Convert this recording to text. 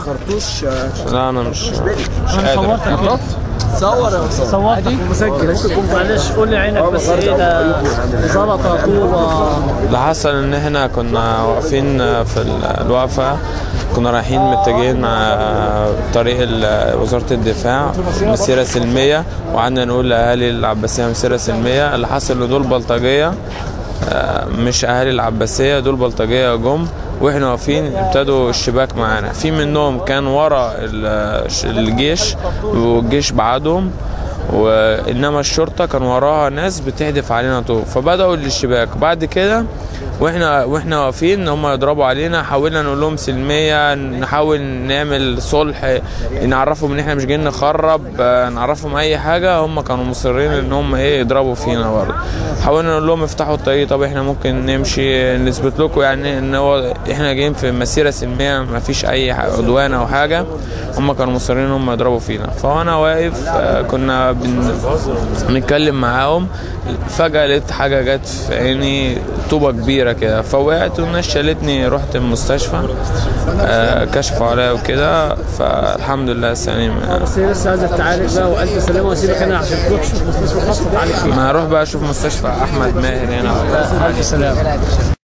اخرتوش لا انا مش مش قادر صور يا استاذ صورتك ومسجل ممكن معلش قول لي عينك بس ايه ده زلطه طوبه اللي حصل ان احنا كنا واقفين في ال- الوقفه كنا رايحين متجهين مع طريق ال- وزاره الدفاع مسيره سلميه وقعدنا نقول لاهالي العباسيه مسيره سلميه اللي حصل ان دول بلطجيه آه، مش اهالي العباسيه دول بلطجيه جم واحنا واقفين ابتدوا الشباك معانا في منهم كان ورا ال- الجيش والجيش بعدهم وانما الشرطه كان وراها ناس بتهدف علينا طوب فبداوا الاشتباك بعد كده واحنا واحنا واقفين هم يضربوا علينا حاولنا نقول لهم سلميه نحاول نعمل صلح نعرفهم ان احنا مش جايين نخرب آه، نعرفهم اي حاجه هم كانوا مصرين ان هم ايه يضربوا فينا برضه حاولنا نقول لهم افتحوا الطريق طب احنا ممكن نمشي نثبت لكم يعني ان هو احنا جايين في مسيره سلميه ما فيش اي ح- عدوان او حاجه هم كانوا مصرين ان هم يضربوا فينا فانا واقف آه، كنا بن- بنتكلم معاهم فجاه لقيت حاجه جت في عيني طوبه كبيره كده فوقعت والناس شالتني رحت المستشفى آه، كشفوا عليا وكده فالحمد لله سليم بس هي لسه عايزه تعالج بقى والف سلامه واسيبك انا عشان تروح تشوف مستشفى خاصه تعالج فيها ما اروح بقى اشوف مستشفى احمد ماهر هنا الف سلامه